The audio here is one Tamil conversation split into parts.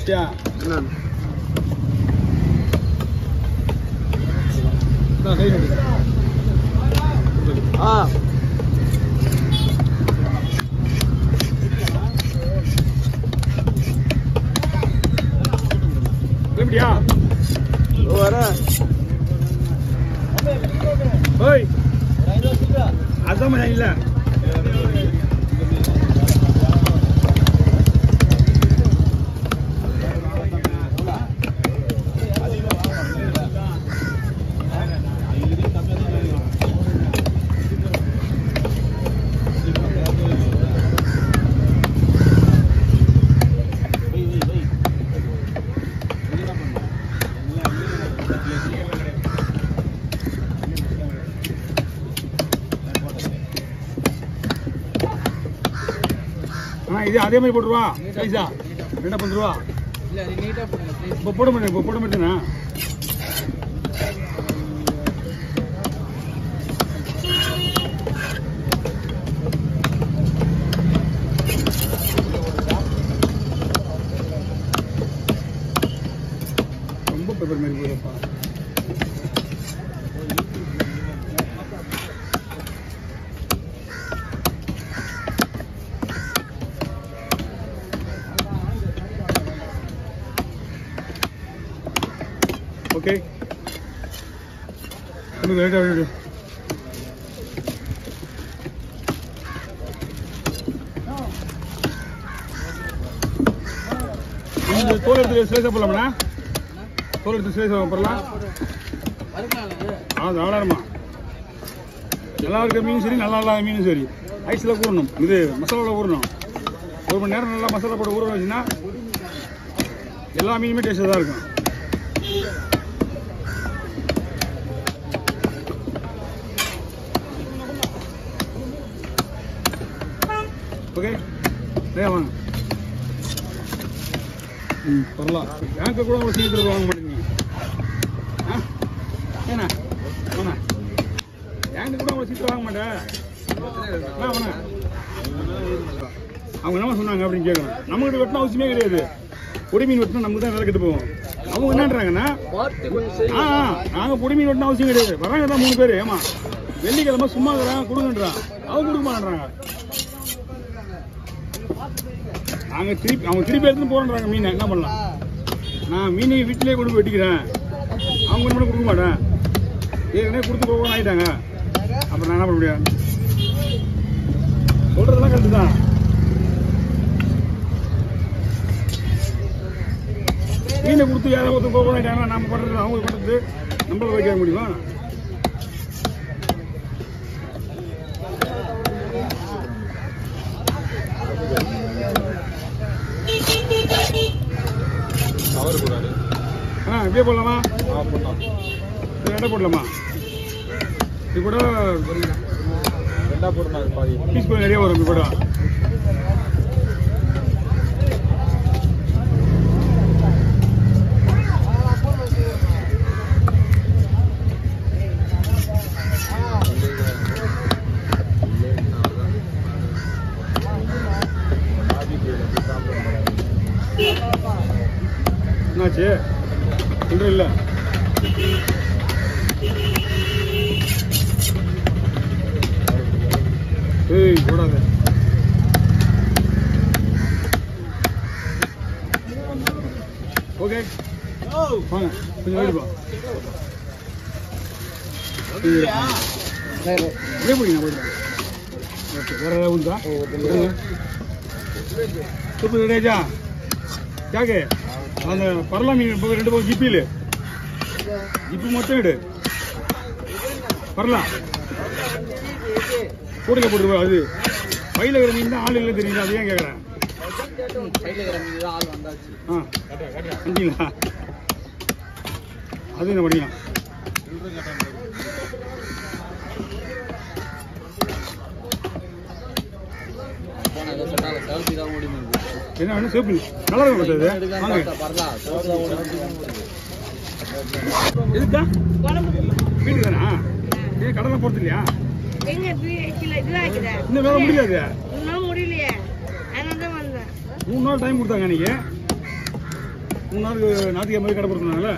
வச்சியா என்ன இந்தா, கை கட்டு. ஆ எப்படியா வர ஓய் அதான் மச்சான் இல்ல ஆ இது அதே மாதிரி போட்டுருவா சைஸா ரெண்டா பத்து ரூபா இல்ல அது நீட்டா போடுங்க ப்ளீஸ் இப்போ போட மாட்டேன் இப்போ போட மாட்டேனா ரொம்ப பேப்பர் மாதிரி போயிருப்பா ஓகே கொஞ்சம் லேட்டாக விடு இந்த தோல் எடுத்து ஸ்லேஸாக போடலாம்ண்ணா தோல் எடுத்து ஸ்லேஸாக போடலாம் வருமானது ஆ தாராளமா நல்லா இருக்க மீனும் சரி நல்லா இல்லாத மீனும் சரி ஐஸில் ஊறணும் இது மசாலாவில் ஊறணும் ஒரு மணி நேரம் நல்லா மசாலா போட்டு ஊற வச்சுன்னா எல்லா மீனுமே டேஸ்ட்டாக தான் இருக்கும் ஓகே நிறையா வாங்க ம் பரவாயில்ல பேங்க்கை கூட ஒரு சீக்கிரத்தில் வாங்க மாட்டேங்க ஆ ஏண்ணா வாண்ணா பேங்க்கு கூட அவ்வளோ சீக்கிரம் வாங்க மாட்டேன் ஆ வாண்ணா அவங்க என்ன சொன்னாங்க அப்படின்னு கேட்கணும் நம்மகிட்ட வெட்டின அவசியமே கிடையாது பொடி மீன் வெட்டினா நமக்கு தான் வேலை கெட்டு போவோம் அவங்க என்னன்றாங்கன்னா பார்த்து கொஞ்சம் சரி ஆ ஆ, நாங்க பொடி மீன் வெட்டின அவசியம் கிடையாது வராங்க தான் மூணு பேர் ஏமா வெள்ளிக்கிழமை சும்மா இருக்கிறான் கொடுங்கன்றான் அவங்க கொடுக்க மாட்டேன்றாங்க நாங்க திருப்பி அவங்க திருப்பி எடுத்துன்னு போறேன்றாங்க மீனை என்ன பண்ணலாம் நான் மீனை வீட்டிலேயே கொண்டு போய் வெட்டிக்கிறேன் அவங்க கொண்டு போய் கொடுக்க மாட்டேன் ஏற்கனவே கொடுத்து போகணும் ஆயிட்டாங்க அப்புறம் நான் என்ன பண்ண முடியும் சொல்றதெல்லாம் கரெக்டு தான் மீனை கொடுத்து யாரோ ஒருத்தர் போகணும் ஆயிட்டாங்கன்னா நம்ம பண்றது அவங்க பண்றது நம்மள வைக்க முடியுமா ஆ இப்படியே போடலாமா இது ரெண்டா போடலாமா இது கூட ரெண்டா போடுமா பாதி பீஸ் கொஞ்சம் நிறைய வரும் இது கூட என்னாச்சு ஒன்றும் இல்லை ஏய் போடாத ஓகே வாங்க கொஞ்சம் வெயிட் பா அப்படியே போடுங்க போயிட்டு ஓகே வேற ஏதாவது உண்டா சூப்பர் ரெடியாச்சா யாக்கு அந்த பரலா மீன் இப்போ ரெண்டு பக்கம் ஜிப்பியில் ஜிப்பி மொத்தம் எடு பரலா கூடையில் போட்டுருவா அது பையில இருக்கிற மீன் தான் ஆள் இல்லை தெரியுது அது ஏன் கேட்குறேன் சைடுல இருக்கிற மீன் தான் ஆள் வந்தாச்சு ஆ செஞ்சீங்களா அது என்ன பண்ணிக்கலாம் போன ஏதோ சொன்னால செவல்த்தி தான் ஓடி முடியுது என்ன வேணும் சேப்பு நல்லா இருக்கும் சார் இது எடுக்கலாம் வாங்க பார்த்தா பரலா செவல்த்தி தான் ஓடி முடியுது எதுக்கா குழம்புக்கு வீட்டுக்கு தானா ஏன் கடலை போகிறது இல்லையா எங்க வீ- கிலோ இதுல வைக்கிற இன்னும் வேலை முடியாது இன்னும் முடியலையே அதனால தான் வந்தேன் மூணு நாள் டைம் கொடுத்தாங்க அன்னைக்கு மூணு நாளுக்கு ஞாயிற்றுக்கிழமை கடை போட்டுருந்தாங்கல்ல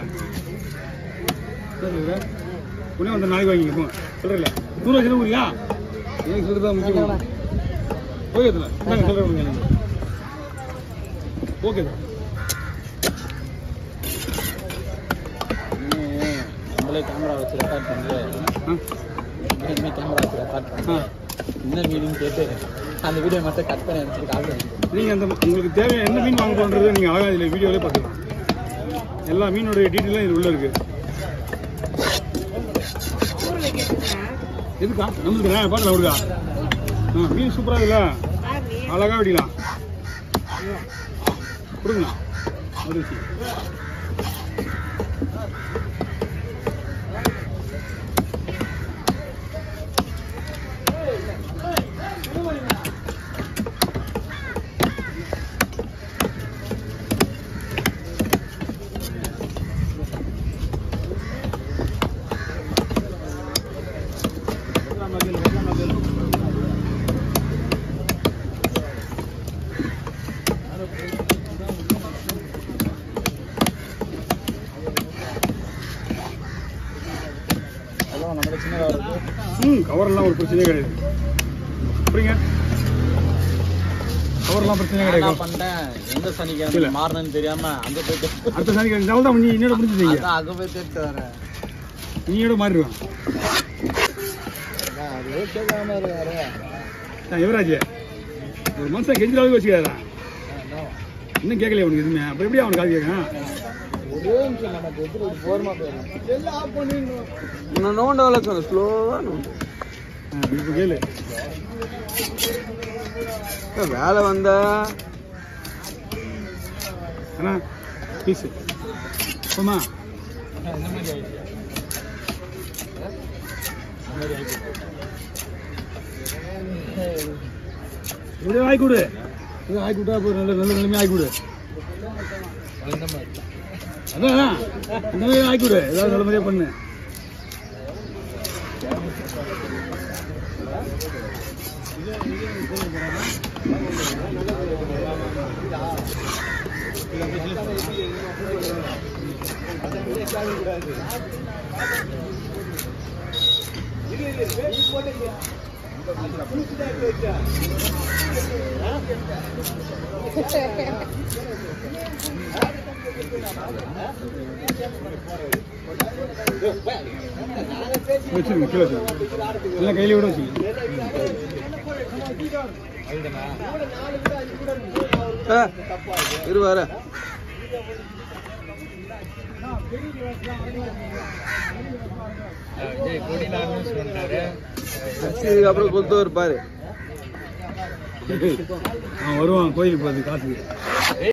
உடனே வந்து நாளைக்கு வாங்கிங்க போ சொல்கிறல நூறு வச்சு ஊரியா எனக்கு சொல்கிறது தான் முக்கியம் ஓகே இதில் நாங்கள் சொல்கிறேன் ஓகே சார் நம்மளே கேமரா வச்சு ரெக்கார்ட் பண்ணல ஆ இனிமே கேமரா வச்சு ரெக்கார்ட் ஆ பண்ணல என்ன மீனிங் கேட்டு அந்த வீடியோ மட்டும் கட் பண்ணி அனுப்பிச்சு கால் பண்ணி நீங்கள் அந்த உங்களுக்கு தேவையான என்ன மீன் வாங்க போகிறது நீங்கள் அழகாக இதில் வீடியோவிலே பார்த்துக்கலாம் எல்லா மீனோடைய டீட்டெயிலும் இது உள்ளே இருக்குது ஊற வைக்கிறதுக்கா எதுக்கா நம்மளுக்கு நான் பாட்டில் விடுக்கா ஆ மீன் சூப்பராக இருக்குல்ல பாவி அழகாக வெடிக்கலாம் கொடுங்கண்ணா மகிழ்ச்சி அதான் நம்மள சின்னதாக இருக்கு ம் கவர்லாம் ஒரு பிரச்சனையே கிடையாது புரியுங்க கவர்லாம் பிரச்சனையே என்ன கிடையாது பண்ணிட்டேன் எந்த இல்ல. சனிக்கிழமை மாறணும்னு தெரியாம அங்க போயிட்டு அடுத்த சனிக்கிழமை இருந்தாலும் தான் நீ என்னோட முடிஞ்சுட்டீங்க அதான் அங்க போய் தேட்டு வரேன் நீயோட மாறிடுவேன் அது ஓகே தான் இருக்காரு நான் யுவராஜ் ஒரு மனுஷன் கெஞ்சிலாவே வச்சுக்காதா இன்னும் கேட்கலையே அவனுக்கு எதுவுமே அப்புறம் எப்படி அவனுக்கு காது கேட்கணும் ஒரே நிமிஷம் நமக்கு எப்படி ஒரு போர்மா போயிடும் எல்லாம் ஆஃப் பண்ணிடணும் இன்னும் நோண்ட வேலை சொன்ன ஸ்லோவா நோண்டு இப்போ கேளு வேலை வந்தா அண்ணா பீஸு போமா இந்த மாதிரி ஆயிடுச்சு இப்படியே ஆகி கொடு இது ஆகி விட்டா போய் நல்ல நல்ல நிலைமையாக ஆகி கொடு இந்த மாதிரி அதான் இந்த மாதிரி ஆகி கொடு ஏதாவது நல்ல மாதிரியே பண்ணு வச்சிருங்க கீழே வச்சிருங்க எல்லாம் கையில விட வச்சுங்க இரு வர இதுக்கப்புறம் கொடுத்து இருப்பாரு அவன் வருவான் கோயிலுக்கு போகிறது காசுக்கு